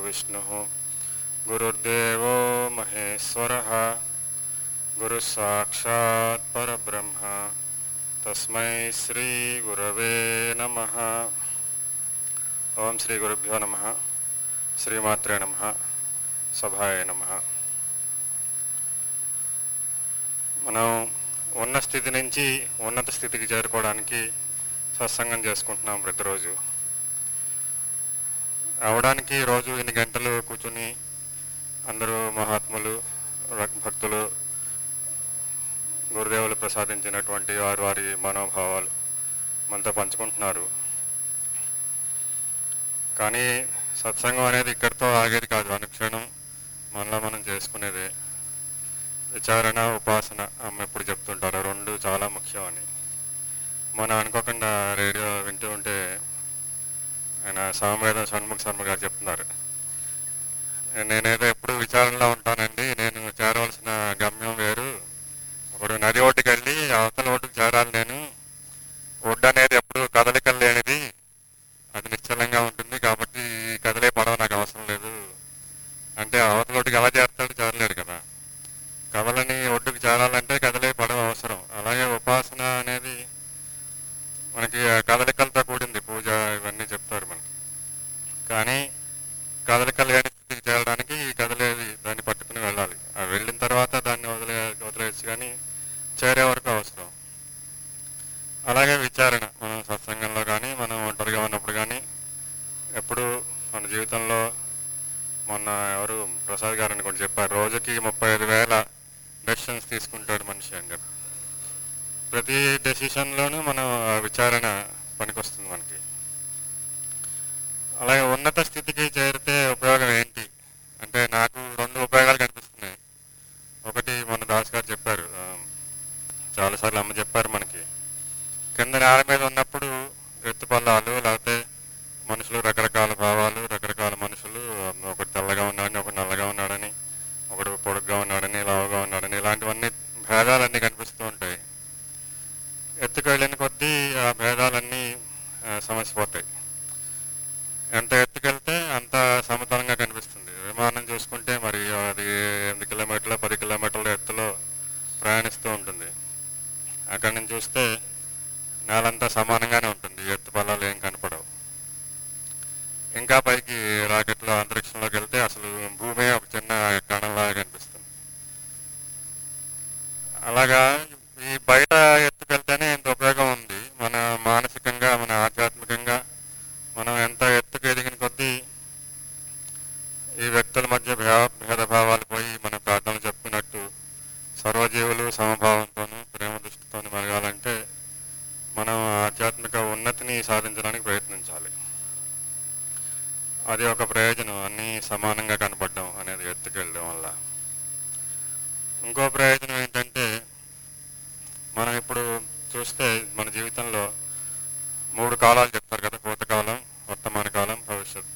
गुरुर्विष्णुः गुरुर्देवो महेश्वरः गुरुसाक्षात् परब्रह्म तस्मै श्रीगुरवे नमः ఓం శ్రీ గురుభ్యో నమ శ్రీమాత్రే నమ సభాయ నమ మనం ఉన్న స్థితి నుంచి ఉన్నత స్థితికి చేరుకోవడానికి సత్సంగం చేసుకుంటున్నాం ప్రతిరోజు అవడానికి రోజు ఎన్ని గంటలు కూర్చుని అందరూ మహాత్ములు ర- భక్తులు గురుదేవులు ప్రసాదించినటువంటి వారి వారి మనోభావాలు మనతో పంచుకుంటున్నారు కానీ సత్సంగం అనేది ఇక్కడితో ఆగేది కాదు అనుక్షణం మనలో మనం చేసుకునేదే విచారణ ఉపాసన అమ్మ ఎప్పుడు చెప్తుంటారు రెండు చాలా ముఖ్యం అని మనం అనుకోకుండా రేడియో వింటూ ఉంటే ఆయన సామవేదం షణ్ముఖ శర్మ గారు చెప్తున్నారు నేనేదో ఎప్పుడు విచారణలో ఉంటానండి నేను చేరవలసిన గమ్యం వేరు ఇప్పుడు నది ఒడ్డుకి వెళ్ళి అవతల ఒడ్డుకు చేరాలి నేను ఒడ్డు అనేది ఎప్పుడు కదలికలు లేనిది అది నిశ్చలంగా ఉంటుంది కాబట్టి ఈ కదిలే పడవ నాకు అవసరం లేదు అంటే అవతల ఒడ్డుకి ఎలా చేరుతాడు చేరలేడు కదా కదలని ఒడ్డుకు చేరాలంటే కదిలే పడవ అవసరం అలాగే ఉపాసన అనేది మనకి ఆ కదలికలతో కూడింది పూజ ఇవన్నీ చెప్తారు మనకి కానీ కదలికలు లేని స్థితికి చేరడానికి ఈ కదిలేది దాన్ని పట్టుకుని వెళ్ళాలి ఆ వెళ్ళిన తర్వాత దాన్ని వదిలే వదిలేయచ్చు కానీ చేరే వరకు అవసరం అలాగే విచారణ మనం సత్సంగంలో కానీ మనం ఒంటరిగా ఉన్నప్పుడు కానీ ఎప్పుడు మన జీవితంలో మొన్న ఎవరు ప్రసాద్ గారు అని కూడా చెప్పారు రోజుకి ముప్పై ఐదు వేల డెసిషన్స్ తీసుకుంటాడు మనిషి అని చెప్పి ప్రతి డెసిషన్లోనూ మనం ఆ విచారణ పనికొస్తుంది మనకి అలాగే ఉన్నత స్థితికి చేరితే ఉపయోగం ఏంటి అంటే నాకు రెండు ఉపయోగాలు కనిపిస్తున్నాయి ఒకటి మన దాస్ గారు చెప్పారు ఆ, చాలాసార్లు అమ్మ చెప్పారు మనకి కింద నేల మీద ఉన్నప్పుడు ఎత్తుపల్లాలు లేకపోతే మనుషులు రకరకాల భావాలు రకరకాల మనుషులు ఒకటి తెల్లగా ఉన్నాడని ఒకటి నల్లగా ఉన్నాడని ఒకడు పొడుగ్గా ఉన్నాడని లావుగా ఉన్నాడని ఇలాంటివన్నీ భేదాలన్నీ కనిపిస్తూ ఉంటాయి ఎత్తుకు వెళ్ళిన కొద్దీ ఆ భేదాలన్నీ ఆ, సమసిపోతాయి ఎంత ఎత్తుకెళ్తే అంత సమతలంగా కనిపిస్తుంది విమానం చూసుకుంటే మరి అది ఎనిమిది కిలోమీటర్ల పది కిలోమీటర్ల ఎత్తులో ప్రయాణిస్తూ ఉంటుంది అక్కడి నుంచి చూస్తే నేలంతా సమానంగానే ఉంటుంది ఎత్తు పొలాలు ఏం కనపడవు ఇంకా పైకి రాకెట్లో అంతరిక్షంలోకి వెళ్తే అసలు భూమి ఒక చిన్న కణంలాగా కనిపిస్తుంది అలాగా ఈ బయట ఎత్తుకెళ్తేనే ఇంత ఉపయోగం ఉంది మన మానసికంగా మన ఆధ్యాత్మికంగా మనం ఎంత ఎత్తుకు ఎదిగిన కొద్దీ ఈ వ్యక్తుల మధ్య భేద భేదభావాలు పోయి మన ప్రార్థనలు చెప్పుకున్నట్టు సర్వజీవులు సమభావంతోనూ ప్రేమ దృష్టితోనూ మెలగాలంటే మనం ఆధ్యాత్మిక ఉన్నతిని సాధించడానికి ప్రయత్నించాలి అది ఒక ప్రయోజనం అన్నీ సమానంగా కనపడడం అనేది ఎత్తుకెళ్ళడం వల్ల ఇంకో ప్రయోజనం ఏంటంటే మనం ఇప్పుడు చూస్తే మన జీవితంలో మూడు కాలాలు చెప్తారు కదా భూతకాలం వర్తమాన కాలం భవిష్యత్తు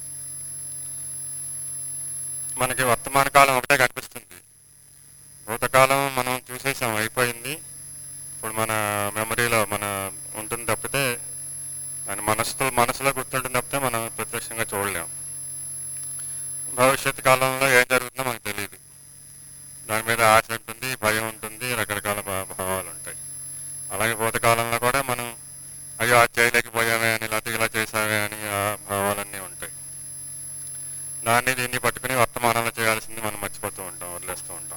మనకి వర్తమాన కాలం ఒకటే కనిపిస్తుంది భూతకాలం మనం చూసేసాం అయిపోయింది ఇప్పుడు మన మెమరీలో మన ఉంటుంది తప్పితే దాని మనసుతో మనసులో గుర్తుంటుంది తప్పితే మనం ప్రత్యక్షంగా చూడలేం భవిష్యత్ కాలంలో ఏం జరుగుతుందో మనకు తెలియదు దాని మీద ఆశ ఉంటుంది భయం ఉంటుంది రకరకాల భా- భావాలు ఉంటాయి అలాగే భూతకాలంలో కూడా మనం అయ్యో అది చేయలేకపోయామే అని లేకపోతే ఇలా చేసామే అని ఆ భావాలన్నీ ఉంటాయి దాన్ని దీన్ని పట్టుకుని వర్తమానంలో చేయాల్సింది మనం మర్చిపోతూ ఉంటాం వదిలేస్తూ ఉంటాం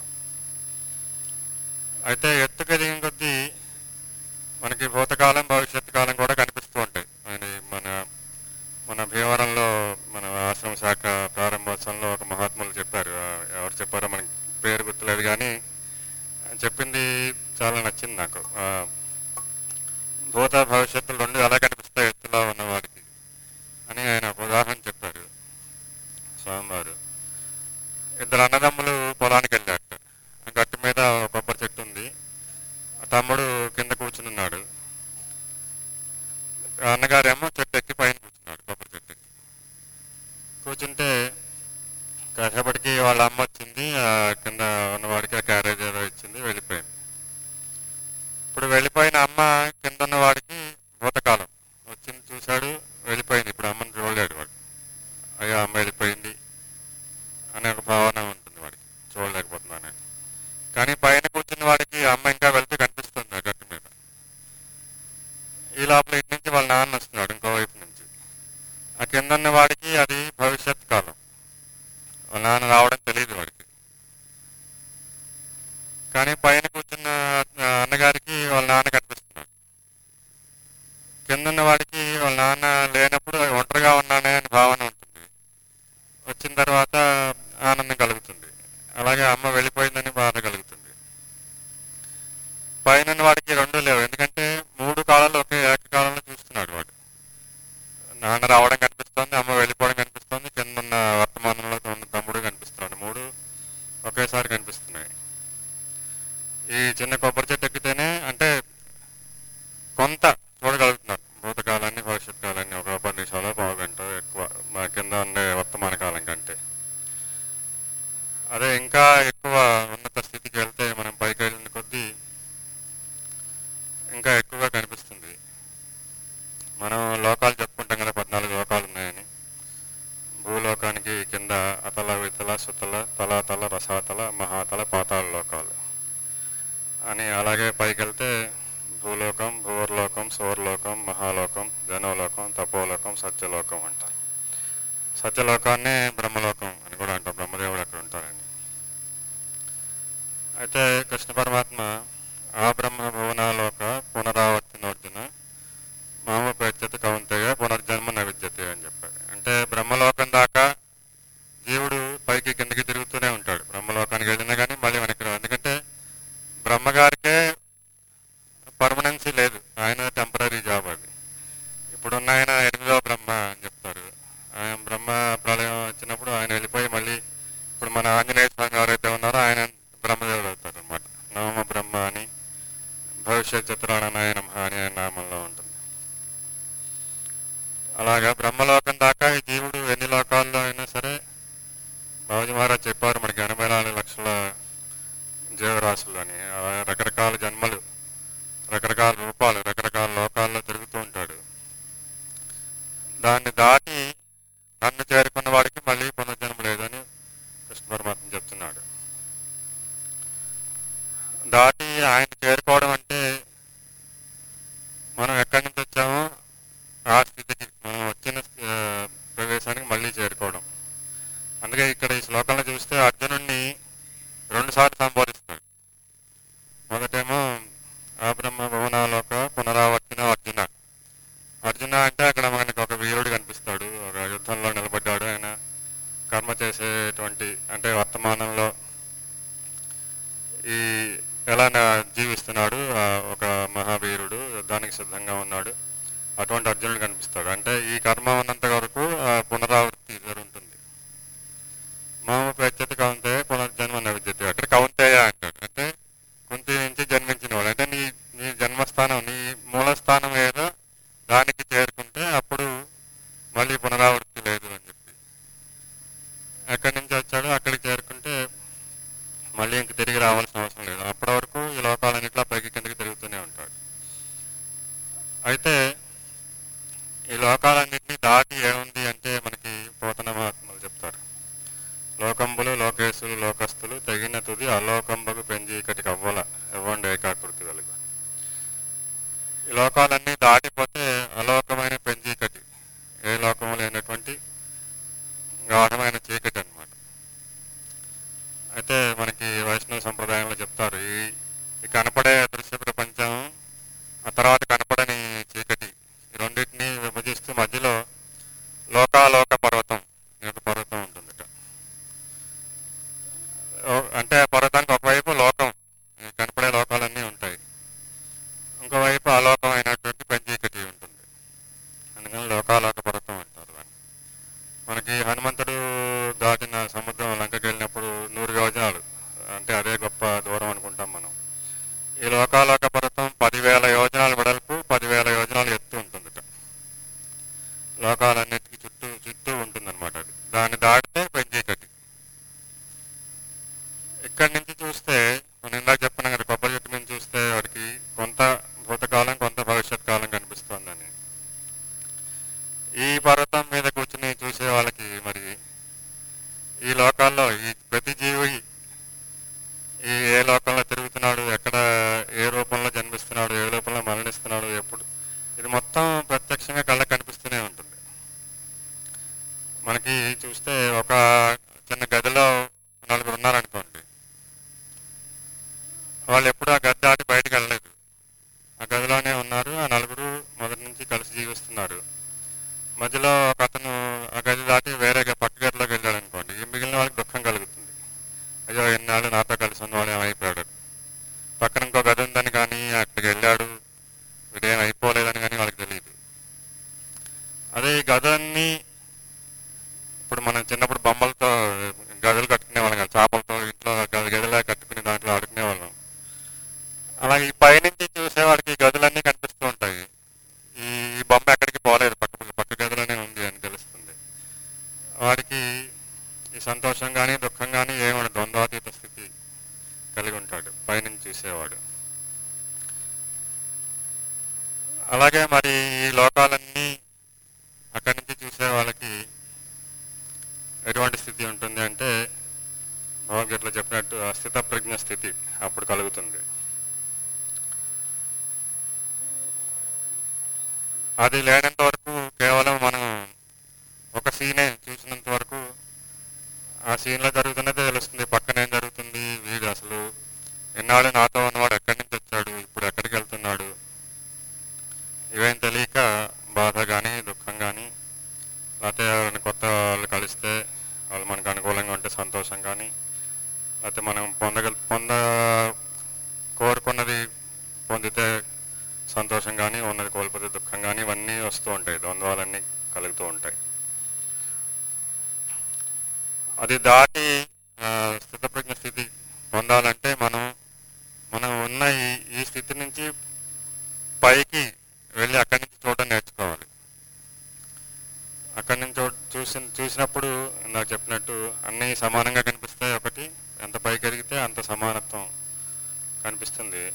అయితే ఎత్తుకు ఎదిగిన కొద్దీ మనకి భూతకాలం భవిష్యత్తు కాలం కూడా కనిపిస్తూ ఉంటాయి అని మన మన భీమవరంలో మన ఆశ్రమ శాఖ ప్రారంభోత్సవంలో ఒక మహాత్ములు చెప్పారు ఆ, ఎవరు చెప్పారో మనకి పేరు గుర్తులేదు కానీ ఆయన చెప్పింది చాలా నచ్చింది నాకు ఆ, భూత భవిష్యత్తులు రెండు ఎలా కనిపిస్తాయి ఎత్తులో ఉన్నవాడికి అని ఆయన ఒక ఉదాహరణ చెప్పారు స్వామివారు ఇద్దరు అన్నదమ్ములు పొలానికి వెళ్ళారు గట్టు మీద ఒక కొబ్బరి చెట్టు ఉంది ఆ తమ్ముడు కింద కూర్చుని ఉన్నాడు ఆ అన్నగారేమో చెట్టు ఎక్కి పైన కూర్చున్నాడు కొబ్బరి చెట్టు ఎక్కి. కూర్చుంటే కాసేపటికి వాళ్ళ అమ్మ వచ్చింది ఆ కింద ఉన్నవాడికి ఆ క్యారేజ్ ఏదో ఇచ్చింది వెళ్ళిపోయింది ఇప్పుడు వెళ్ళిపోయిన అమ్మ కింద ఉన్న వాడికి భూతకాలం వచ్చింది చూశాడు వెళ్ళిపోయింది ఇప్పుడు అమ్మని చూడలేడు వాడు అయ్యో అమ్మ వెళ్ళిపోయింది ఉన్న వాడికి అది భవిష్యత్ కాలం వాళ్ళ నాన్న రావడం తెలియదు వాడికి కానీ పైన కూర్చున్న ఆ, అన్నగారికి వాళ్ళ నాన్న కనిపిస్తున్నాడు కింద ఉన్న వాడికి వాళ్ళ నాన్న లేనప్పుడు ఒంటరిగా ఉన్నానే అని భావన ఉంటుంది వచ్చిన తర్వాత ఆనందం కలుగుతుంది అలాగే అమ్మ వెళ్ళిపోయిందని బాధ కలుగుతుంది పైన ఉన్న వాడికి రెండు లేవు ఎందుకంటే మూడు కాలాలు ఒకే ఏకకాలంలో చూస్తున్నాడు వాడు నాన్న రావడం కనిపిస్తోంది అమ్మ వెళ్ళిపోవడం కనిపిస్తోంది కింద ఉన్న వర్తమానంలో ఉన్న తమ్ముడు కనిపిస్తున్నాడు మూడు ఒకేసారి కనిపిస్తున్నాయి ఈ చిన్న కొబ్బరి చెట్టు ఎక్కితేనే అంటే కొంత చూడగలుగుతున్నారు భూతకాలాన్ని భవిష్యత్ కాలాన్ని ఒక పది నిమిషాలు పావు గంట ఎక్కువ మా కింద ఉండే వర్తమాన కాలం కంటే అదే ఇంకా ఎక్కువ ఉన్నత స్థితికి వెళ్తే మనం పైకి వెళ్ళిన కొద్దీ ఇంకా ఎక్కువగా కనిపిస్తుంది మనం లోకాలు చెప్పుకుంటాం కదా పద్నాలుగు లోకాలు ఉన్నాయని భూలోకానికి కింద అతల వితల సుతల తలాతల రసాతల మహాతల పాతాళ లోకాలు అని అలాగే పైకి వెళ్తే భూలోకం భూవర్లోకం సౌరలోకం మహాలోకం జనోలోకం తపోలోకం సత్యలోకం అంటారు సత్యలోకాన్నే బ్రహ్మలోకం అని కూడా అంటారు బ్రహ్మదేవుడు అక్కడ ఉంటారని అయితే కృష్ణ పరమాత్మ ఆ బ్రహ్మ భువనాలోక పునరావర్తినోర్జున మామ పేర్చత కౌంతయ్య పునర్జన్మ నవిద్యతే అని చెప్పాడు అంటే బ్రహ్మలోకం దాకా జీవుడు పైకి కిందకి తిరుగుతూనే ఉంటాడు బ్రహ్మలోకానికి వెళ్ళినా కానీ మళ్ళీ వెనక్కి రాడు ఎందుకంటే బ్రహ్మగారికే పర్మనెన్సీ లేదు ఆయన టెంపరీ జాబ్ అది ఇప్పుడున్న ఆయన ఎనిమిదో బ్రహ్మ అని చెప్తారు ఆయన బ్రహ్మ ప్రళయం వచ్చినప్పుడు ఆయన వెళ్ళిపోయి మళ్ళీ ఇప్పుడు మన ఆంజనేయ స్వామి ఎవరైతే ఉన్నారో ఆయన బ్రహ్మదేవుడు అవుతారు అనమాట నవమ బ్రహ్మ అని భవిష్యత్ చిత్రాణనాయ నమ అని ఆయన నామంలో ఉంటుంది అలాగా బ్రహ్మలోకం దాకా ఈ జీవుడు ఎన్ని లోకాల్లో అయినా సరే బాబుజీ మహారాజ్ చెప్పారు మనకి ఎనభై నాలుగు లక్షల జీవరాశులు అని ఆ రకరకాల జన్మలు రకరకాల రూపాలు రకరకాల లోకాల్లో తిరుగుతూ ఉంటాడు దాన్ని దాటి నన్ను చేరుకున్న వాడికి మళ్ళీ పునర్జన్మ లేదని కృష్ణ పరమాత్మ చెప్తున్నాడు దాటి ఆయన చేరుకోవడం అంటే మనం ఎక్కడి నుంచి వచ్చామో ఆ స్థితికి మనం వచ్చిన ఆ, ప్రదేశానికి మళ్ళీ చేరుకోవడం అందుకే ఇక్కడ ఈ శ్లోకంలో చూస్తే అర్జునుడిని రెండు సార్లు సంబోధిస్తాడు మొదటేమో ఆ బ్రహ్మ భువనాలోక పునరావర్తిన అర్జున అర్జున అంటే అక్కడ మనకి ఒక వీరుడు కనిపిస్తాడు ఒక యుద్ధంలో నిలబడ్డాడు ఆయన కర్మ చేసేటువంటి అంటే వర్తమానంలో ఈ ఎలా నా- జీవిస్తున్నాడు ఆ ఒక మహావీరుడు యుద్ధానికి సిద్ధంగా ఉన్నాడు అటువంటి అర్జునుడు కనిపిస్తాడు అంటే ఈ కర్మ ఉన్నంత వరకు ఆ పునరావృత్తి జరుగుతుంది మామ ప్రత్యత కౌంతే పునర్జన్మ నవిద్యతే అక్కడ కౌంతేయ అంటాడు అంటే కుంతి నుంచి జన్మించిన వాడు అంటే నీ నీ జన్మస్థానం నీ మూలస్థానం ఏదో దానికి చేరుకుంటే అప్పుడు మళ్ళీ పునరావృత్తి లేదు అని చెప్పి ఎక్కడి నుంచి వచ్చాడో అక్కడికి చేరుకుంటే మళ్ళీ ఇంక తిరిగి రావాల్సిన అవసరం లేదు అప్పటి వరకు ఈ లోకాలన్నింటిలో పైకి కిందకి తిరుగుతూనే ఉంటాడు అయితే ఈ లోకాలన్నింటినీ దాటి ఏముంది అంటే మనకి పోతన మహాత్ములు చెప్తారు లోకంబులు లోకేశులు లోకస్తులు తగిన తుది అలోకంబకు పెంజీకటి కవ్వల ఇవ్వండి ఏకాకృతి వెలుగు ఈ లోకాలన్నీ దాటిపోతే అలోకమైన పెంజీకటి ఏ లోకము లేనటువంటి గాఢమైన చీకటి అన్నమాట అయితే మనకి వైష్ణవ సంప్రదాయంలో చెప్తారు ఈ ఈ కనపడే దృశ్య ప్రపంచం ఆ తర్వాత కనపడని చీకటి ఈ రెండింటిని విభజిస్తూ మధ్యలో లోకాలోక పర్వతం అనే ఒక పర్వతం ఉంటుందట ఓ- అంటే ఆ పర్వతానికి ఒకవైపు లోకం ఈ కనపడే లోకాలన్నీ ఉంటాయి ఇంకోవైపు అలోకమైనటువంటి పంచీకటి ఉంటుంది అందుకని లోకాలోక పర్వతం అంటారు దాన్ని మనకి హనుమంతుడు దాటిన సముద్రం లంకకి వెళ్ళినప్పుడు నూరు యోజనాలు అంటే అదే గొప్ప దూరం అనుకుంటాం మనం ఈ లోకాలోక పర్వతం పదివేల యోజనాలు వెడల్పు పదివేల యోజనాలు ఎత్తు ఉంటుందట లోకాలన్నిటికీ చుట్టూ చుట్టూ ఉంటుందన్నమాట అది దాన్ని దాటితే పెంచీకటి ఇక్కడి నుంచి చూస్తే మనం ఇందాక చెప్పిన కదా కొబ్బరి చెట్టు మీద చూస్తే వాడికి కొంత భూతకాలం కొంత భవిష్యత్ కాలం కనిపిస్తోందని ఈ పర్వతం మీద కూర్చుని చూసే వాళ్ళకి మరి ఈ లోకాల్లో ఈ ప్రతి జీవి ఈ ఏ లోకంలో తిరుగుతున్నాడు ఎక్కడ ఏ రూపంలో జన్మిస్తున్నాడు ఏ రూపంలో మరణిస్తున్నాడు ఎప్పుడు ఇది మొత్తం ప్రత్యక్షంగా కళ్ళకి కనిపిస్తూనే ఉంటుంది మనకి చూస్తే ఒక చిన్న గదిలో నలుగురు ఉన్నారనుకోండి వాళ్ళు ఎప్పుడు ఆ గది దాటి బయటకు వెళ్ళలేదు ఆ గదిలోనే ఉన్నారు ఆ నలుగురు మొదటి నుంచి కలిసి జీవిస్తున్నారు మధ్యలో ఒక అతను ఆ గది దాటి వేరే గ- పక్క గదిలోకి వెళ్ళాడు అనుకోండి ఈ మిగిలిన వాళ్ళకి దుఃఖం కలుగుతుంది అయ్యో ఎన్నాళ్ళు నాతో కలిసి ఉన్నవాడు ఏమైపోయాడు పక్కన ఇంకో గది ఉందని కానీ అక్కడికి వెళ్ళాడు వీడేం అయిపోలేదని కానీ వాళ్ళకి తెలియదు అదే ఈ గదులన్నీ ఇప్పుడు మనం చిన్నప్పుడు బొమ్మలతో గదులు కట్టుకునే వాళ్ళం కదా చేపలతో ఇంట్లో గది గదిలా కట్టుకుని దాంట్లో ఆడుకునే వాళ్ళం అలాగే ఈ పైనుంచి చూసేవాడికి ఈ గదులన్నీ కనిపిస్తూ ఉంటాయి ఈ ఈ బొమ్మ ఎక్కడికి పోలేదు పక్క పక్క గదిలోనే ఉంది అని తెలుస్తుంది వాడికి ఈ సంతోషం కానీ దుఃఖం కానీ ఏమి ద్వంద్వాతీత స్థితి కలిగి ఉంటాడు పైనుంచి చూసేవాడు అలాగే మరి ఈ లోకాలన్నీ అక్కడి నుంచి చూసే వాళ్ళకి ఎటువంటి స్థితి ఉంటుంది అంటే భగవద్గీతలో చెప్పినట్టు ఆ స్థిత ప్రజ్ఞ స్థితి అప్పుడు కలుగుతుంది అది లేనంత వరకు కేవలం మనం ఒక సీనే చూసినంత వరకు ఆ సీన్లో జరుగుతున్నదే తెలుస్తుంది పక్కన ఏం జరుగుతుంది వీడు అసలు ఎన్నాళ్ళు నాతో ఉన్నవాడు ఎక్కడి నుంచి వచ్చాడు ఇప్పుడు ఎక్కడికి వెళ్తున్నాడు ఇవేం తెలియక బాధ కానీ దుఃఖం కానీ లేకపోతే ఎవరైనా కొత్త వాళ్ళు కలిస్తే వాళ్ళు మనకు అనుకూలంగా ఉంటే సంతోషం కానీ లేకపోతే మనం పొందగల పొంద కోరుకున్నది పొందితే సంతోషం కానీ ఉన్నది కోల్పోతే దుఃఖం కానీ ఇవన్నీ వస్తూ ఉంటాయి ద్వంద్వాలన్నీ కలుగుతూ ఉంటాయి అది దాటి ఆ, స్థితప్రజ్ఞ స్థితి పొందాలంటే మనం మనం ఉన్న ఈ ఈ స్థితి నుంచి పైకి వెళ్ళి అక్కడి నుంచి చూడడం నేర్చుకోవాలి అక్కడి నుంచి చూ- చూసి చూసినప్పుడు ఇందాక చెప్పినట్టు అన్నీ సమానంగా కనిపిస్తాయి ఒకటి ఎంత పైకి ఎదిగితే అంత సమానత్వం కనిపిస్తుంది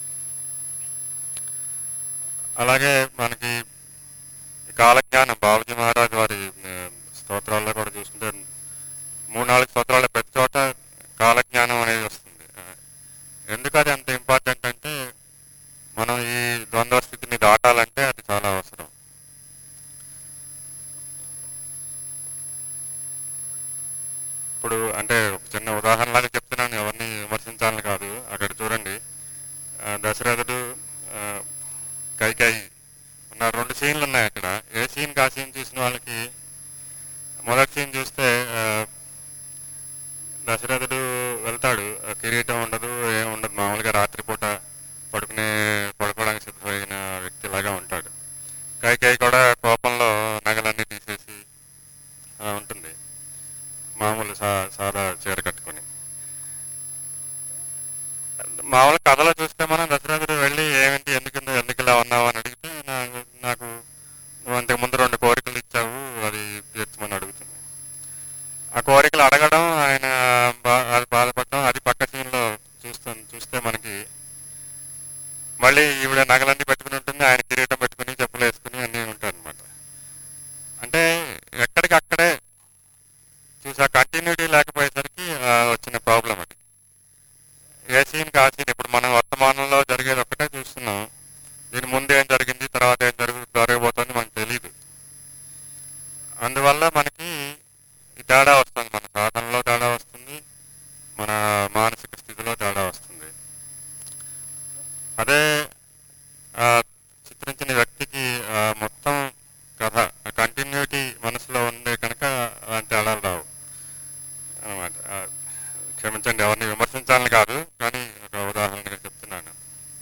అలాగే మనకి ఈ కాలజ్ఞానం బాబుజీ మహారాజ్ వారి ఆ, స్తోత్రాల్లో కూడా చూసుకుంటే మూడు నాలుగు స్తోత్రాల ప్రతి చోట కాలజ్ఞానం అనేది వస్తుంది ఆ, ఎందుకు అది అంత ఇంపార్టెంట్ అంటే మనం ఈ ద్వంద్వ స్థితిని దాటాలంటే అది చాలా అవసరం ఇప్పుడు అంటే ఒక చిన్న ఉదాహరణలాగా చెప్తున్నాను ఎవరిని విమర్శించాలని కాదు అక్కడ చూడండి ఆ, దశరథుడు ఆ, కైకేయి ఉన్న రెండు సీన్లు ఉన్నాయి అక్కడ ఏ సీన్ కా సీన్ చూసిన వాళ్ళకి మొదటి సీన్ చూస్తే ఆ, దశరథుడు వెళ్తాడు ఆ, కిరీటం ఉండదు ఏం ఉండదు మామూలుగా రాత్రిపూట పడుకునే పడుకోవడానికి సిద్ధమైన వ్యక్తిలాగా ఉంటాడు కైకేయి కూడా కోపంలో నగలన్నీ తీసేసి అలా ఉంటుంది మామూలు సా సాదా చీర కట్టుకొని మామూలు కథలో చూస్తే మనం దశరథుడు వెళ్ళి ఏమిటి ఎందుకు ఎందుకు ఇలా ఉన్నావు అని అడిగితే నాకు నాకు నువ్వు అంతకు ముందు రెండు కోరికలు ఇచ్చావు అది తీర్చమని అడుగుతుంది ఆ కోరికలు అడగడం ఆయన బా- అది బాధపడడం అది పక్క సీన్లో చూస్తాం చూస్తే మనకి మళ్ళీ ఈవిడ నగలన్నీ పెట్టుకుని ఉంటుంది ఆయన కిరీటం పెట్టుకుని చెప్పులు వేసుకుని అన్నీ ఉంటారు అనమాట అంటే ఎక్కడికి అక్కడే చూసా కంటిన్యూటీ లేకపోయేసరికి ఆ, వచ్చిన ప్రాబ్లం అది ఏ సీన్ కా సీన్ ఇప్పుడు మనం వర్తమానంలో జరిగేది ఒక్కటే చూస్తున్నాం దీని ముందు ఏం జరిగింది తర్వాత ఏం జరుగు జరగబోతోంది మనకు తెలియదు అందువల్ల మనకి ఈ తేడా వస్తుంది మన సాధనలో తేడా వస్తుంది మన మానసిక స్థితిలో తేడా వస్తుంది అదే ఆ చిత్రించిన వ్యక్తికి ఆ మొత్తం కథ ఆ కంటిన్యూటీ మనసులో ఉండే కనుక అలాంటి తేడాలు రావు అనమాట క్షమించండి ఎవరిని విమర్శించాలని కాదు కానీ ఒక ఉదాహరణగా చెప్తున్నాను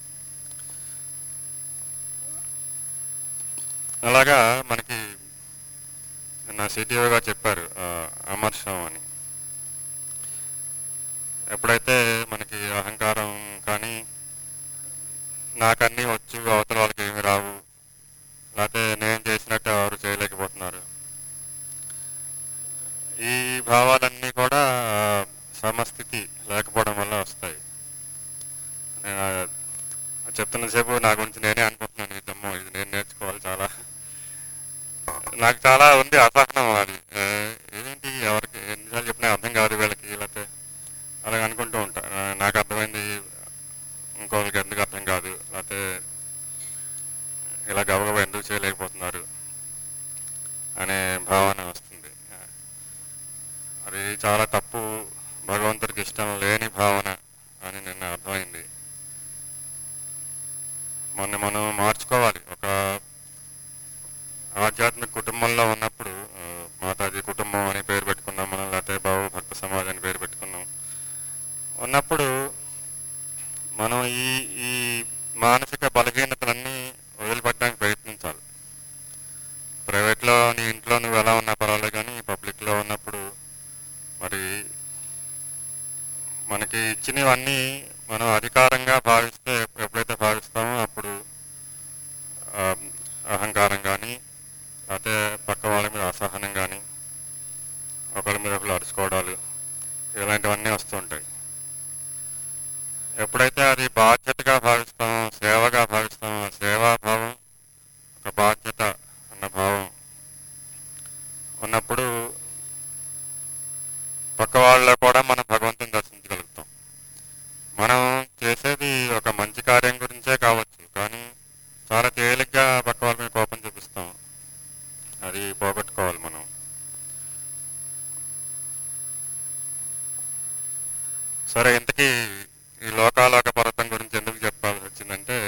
అలాగా మనకి నా సిటీఓ గారు చెప్పారు ఆ, అమర్షం అని ఎప్పుడైతే మనకి అహంకారం కానీ నాకన్నీ వచ్చు అవతల వాళ్ళకి ఏమి రావు లేకపోతే నేను చేసినట్టు ఎవరు చేయలేకపోతున్నారు ఈ భావాలన్నీ కూడా ఆ, సమస్థితి లేకపోవడం వల్ల వస్తాయి నేను ఆ చెప్తున్నసేపు నా గురించి నేనే అనుకుంటున్నాను ఇదమ్మో ఇది నేను నేర్చుకోవాలి చాలా నాకు చాలా ఉంది అసహనం అది ఆ, ఏంటి ఎవరికి ఎన్నిసార్లు చెప్పినా అర్థం కాదు వీళ్ళకి లేకపోతే అలాగ అనుకుంటూ ఉంటా ఆ, నాకు అర్థమైంది ఇంకొకరికి ఎందుకు అర్థం కాదు లేకపోతే ఇలా గబగబా ఎందుకు చేయలేకపోతున్నారు అనే భావన వస్తుంది ఆ, అది చాలా తప్పు భగవంతుడికి ఇష్టం లేని భావన అని నిన్న అర్థమైంది మొన్న మనం మార్చుకోవాలి ఒక ఆధ్యాత్మిక కుటుంబంలో ఉన్నప్పుడు ఆ, మాతాజీ కుటుంబం అని పేరు పెట్టుకున్నాం మనం లేకపోతే బాబు భక్త సమాజ్ అని పేరు పెట్టుకున్నాం ఉన్నప్పుడు మనం ఈ ఈ మానసిక బలహీనతలన్నీ వదిలిపెట్టడానికి ప్రయత్నించాలి ప్రైవేట్లో నీ ఇంట్లో నువ్వు ఎలా ఉన్నా పర్వాలేదు కానీ పబ్లిక్లో ఉన్నప్పుడు మరి మనకి ఇచ్చినవన్నీ మనం అధికారంగా భావిస్తే ఎప్పుడైతే భావిస్తామో అప్పుడు ఆ, అహంకారం కానీ లేకపోతే పక్క వాళ్ళ మీద అసహనం కానీ ఒకళ్ళ మీద ఒకళ్ళు అరుచుకోవడాలు ఇలాంటివన్నీ వస్తూ ఉంటాయి ఎప్పుడైతే అది బాధ్యతగా భావిస్తామో సేవగా భావిస్తామో ఆ సేవాభావం ఒక బాధ్యత అన్న భావం ఉన్నప్పుడు పక్క వాళ్ళలో కూడా మనం భగవంతుని దర్శించగలుగుతాం మనం చేసేది ఒక మంచి కార్యం గురించే కావచ్చు కానీ చాలా తేలిగ్గా పక్క వాళ్ళ మీద కోపం చూపిస్తాం అది పోగొట్టుకోవాలి మనం సరే ఇంతకీ ఈ లోకాలోక పర్వతం గురించి ఎందుకు చెప్పాల్సి వచ్చిందంటే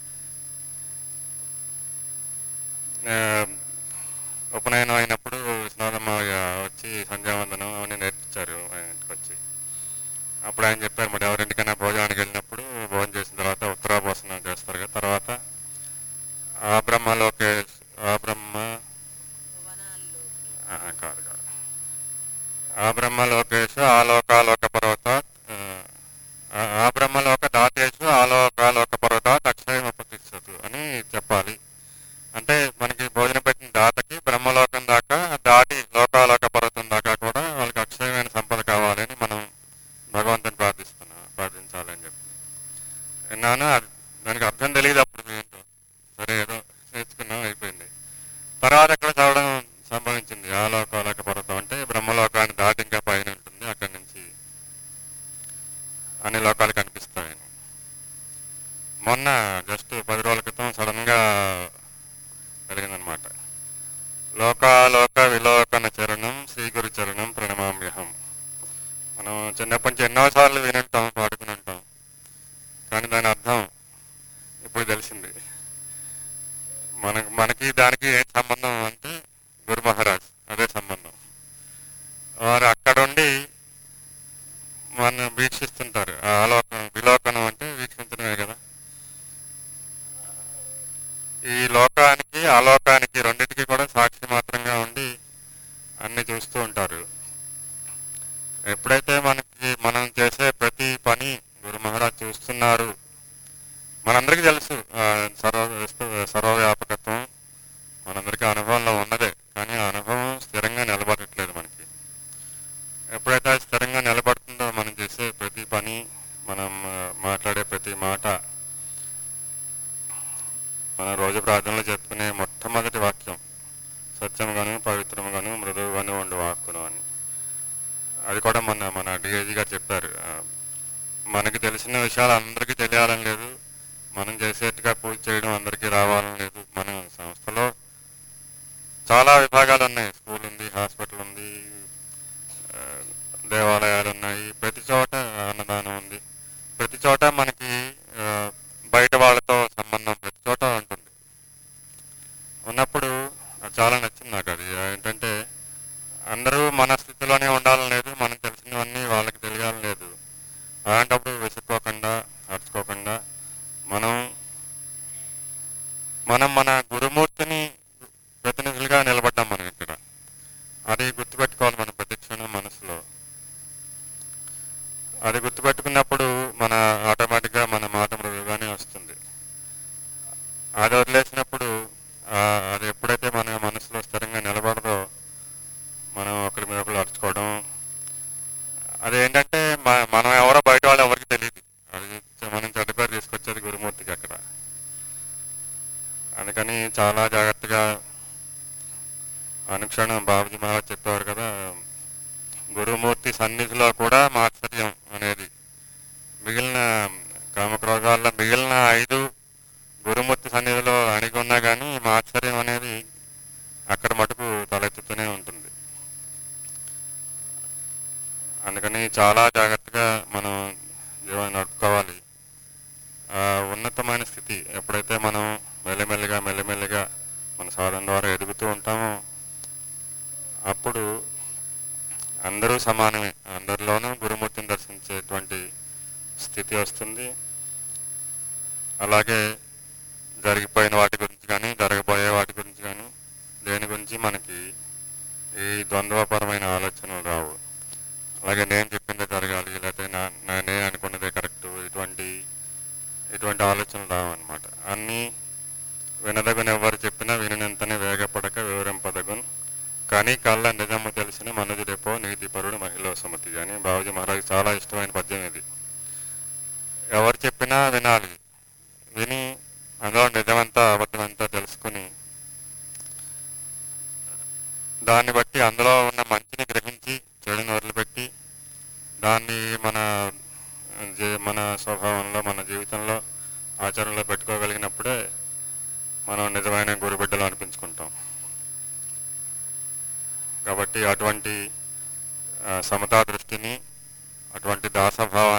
ఆ, ఉపనయనం అయినప్పుడు విశ్వనాథమ్మ వచ్చి సంధ్యావందనం అని నేర్పించారు ఆయన ఇంటికి వచ్చి అప్పుడు ఆయన చెప్పారు మరి ఎవరింటికైనా భోజనానికి వెళ్ళినప్పుడు భోజనం చేసిన తర్వాత ఉత్తరాభోసనం చేస్తారు కదా తర్వాత ఆ బ్రహ్మలోకే ఆ బ్రహ్మ ఆహా, కాదు కాదు ఆ బ్రహ్మలోకేషు ఆలోకాలోక పర్వతాత్ ఆ, ఆ బ్రహ్మలోక దాతేషు ఆలోకాలోక పర్వతాత్ అక్షయం ఉపతిష్టదు అని చెప్పాలి అంటే మనకి భోజనం పెట్టిన దాతకి బ్రహ్మలోకం దాకా దాటి లోకాలోక పర్వతం దాకా కూడా వాళ్ళకి అక్షయమైన సంపద కావాలని మనం భగవంతుని ప్రార్థిస్తున్నాం ప్రార్థించాలని చెప్పి విన్నాను అది దానికి అర్థం తెలియదు అప్పుడు ఏంటో సరే ఏదో నేర్చుకున్నాం అయిపోయింది తర్వాత ఎక్కడ చదవడం సంభవించింది ఆ లోకాలోక పర్వతం అంటే బ్రహ్మలోకాన్ని దాటి ఇంకా పైన ఉంటుంది అక్కడి నుంచి అన్ని లోకాలు కనిపిస్తాయని మొన్న జస్ట్ పది రోజుల క్రితం సడన్గా కలిగిందనమాట లోకాలోక విలోకన చరణం శ్రీగురు చరణం ప్రణమామ్యహం మనం చిన్నప్పటి నుంచి ఎన్నోసార్లు వినుంటాం పాడుకుని ఉంటాం కానీ దాని అర్థం ఇప్పుడు తెలిసింది మనకు మనకి దానికి ఏం సంబంధం అంటే గురు మహారాజ్ అదే సంబంధం వారు అక్కడుండి మన వీక్షిస్తుంటారు ఆ ఆలోకనం విలోకనం అంటే వీక్షించడమే కదా ఈ లోకానికి ఆలోకానికి రెండింటికి కూడా సాక్షి మాత్రంగా ఉండి అన్ని చూస్తూ ఉంటారు ఎప్పుడైతే మనకి మనం చేసే ప్రతి పని గురు మహారాజ్ చూస్తున్నారు మనందరికీ తెలుసు ఆ, సర్వ విశ్వ- సర్వవ్యాపకత్వం మనందరికీ అనుభవంలో ఉన్నదే కానీ ఆ అనుభవం స్థిరంగా నిలబడట్లేదు మనకి ఎప్పుడైతే అది స్థిరంగా నిలబడుతుందో మనం చేసే ప్రతి పని మనం ఆ, మాట్లాడే ప్రతి మాట మన రోజు ప్రార్థనలో చెప్పుకునే మొట్టమొదటి వాక్యం సత్యముగాను పవిత్రముగాను మృదువుగాను ఉండు వాక్కును అని అది కూడా మొన్న మన డిఐజీ గారు చెప్పారు ఆ, మనకి తెలిసిన విషయాలు అందరికీ తెలియాలని లేదు మనం చేసేట్టుగా పూజ చేయడం అందరికీ రావాలని లేదు మన సంస్థలో చాలా విభాగాలు ఉన్నాయి స్కూల్ ఉంది హాస్పిటల్ ఉంది ఆ, దేవాలయాలు ఉన్నాయి ప్రతి చోట అన్నదానం ఉంది ప్రతి చోట మనకి ఆ, బయట వాళ్ళతో సంబంధం ప్రతి చోట ఉంటుంది ఉన్నప్పుడు అది చాలా నచ్చింది నాకు అది ఏంటంటే అందరూ మన స్థితిలోనే ఉండాలని లేదు మనకు తెలిసినవన్నీ వాళ్ళకి తెలియాలని లేదు అలాంటప్పుడు విసుక్కోకుండా అరుచుకోకుండా మనం మనం మన గురుమూర్తిని ప్రతినిధులుగా నిలబడ్డాం మనం ఇక్కడ అది గుర్తుపెట్టుకోవాలి మన ప్రతి క్షణం మనసులో అది గుర్తుపెట్టుకున్నప్పుడు మన ఆటోమేటిక్గా మన మాట మృదుగానే వస్తుంది అది వదిలేసినప్పుడు ఆ, అది ఎప్పుడైతే మన మనసులో స్థిరంగా నిలబడదో మనం ఒకరి మీద ఒకరు అరుచుకోవడం అదేంటంటే మ- మనం ఎవరో బయట వాళ్ళు ఎవరికి తెలియదు అది మనం చెడ్డ పేరు తీసుకొచ్చేది గురుమూర్తికి అక్కడ అందుకని చాలా జాగ్రత్తగా అనుక్షణం బాబుజీ మహారాజ్ చెప్పేవారు కదా గురుమూర్తి సన్నిధిలో కూడా మాత్సర్యం అనేది మిగిలిన కామక్రోధాల్లో మిగిలిన ఐదు గురుమూర్తి సన్నిధిలో అణిగి ఉన్నా కానీ మాత్సర్యం అనేది అక్కడ మటుకు తలెత్తుతూనే ఉంటుంది అందుకని చాలా జాగ్రత్తగా మనం జీవనం నడుపుకోవాలి ఆ ఉన్నతమైన స్థితి ఎప్పుడైతే మనం మెల్లిమెల్లిగా మెల్లిమెల్లిగా మన సాధన ద్వారా ఎదుగుతూ ఉంటామో అప్పుడు అందరూ సమానమే అందరిలోనూ గురుమూర్తిని దర్శించేటువంటి స్థితి వస్తుంది అలాగే జరిగిపోయిన వాటి గురించి కానీ జరగబోయే వాటి గురించి కానీ దేని గురించి మనకి ఈ ద్వంద్వపరమైన ఆలోచనలు రావు అలాగే నేను చెప్పిందే జరగాలి లేకపోతే నా నా- నేను అనుకున్నదే కరెక్ట్ ఇటువంటి ఇటువంటి ఆలోచనలు రావన్నమాట అన్నీ వినదగున ఎవరు చెప్పినా వినినంతనే వేగపడక వివరింపదగున్ కానీ కళ్ళ నిజము తెలిసిన మనుజుడెపో నీతి పరుడు మహిళ సుమతి అని బాబుజీ మహారాజ్ చాలా ఇష్టమైన పద్యం ఇది ఎవరు చెప్పినా వినాలి విని అందులో నిజమంతా అబద్ధమంతా తెలుసుకుని దాన్ని బట్టి అందులో ఉన్న మంచిని గ్రహించి చెడుని వదిలిపెట్టి దాన్ని మన జీ- మన స్వభావంలో మన జీవితంలో ఆచరణలో పెట్టుకోగలిగినప్పుడే మనం నిజమైన గురుబిడ్డలు అనిపించుకుంటాం కాబట్టి అటువంటి ఆ, సమతా దృష్టిని అటువంటి దాసభావాన్ని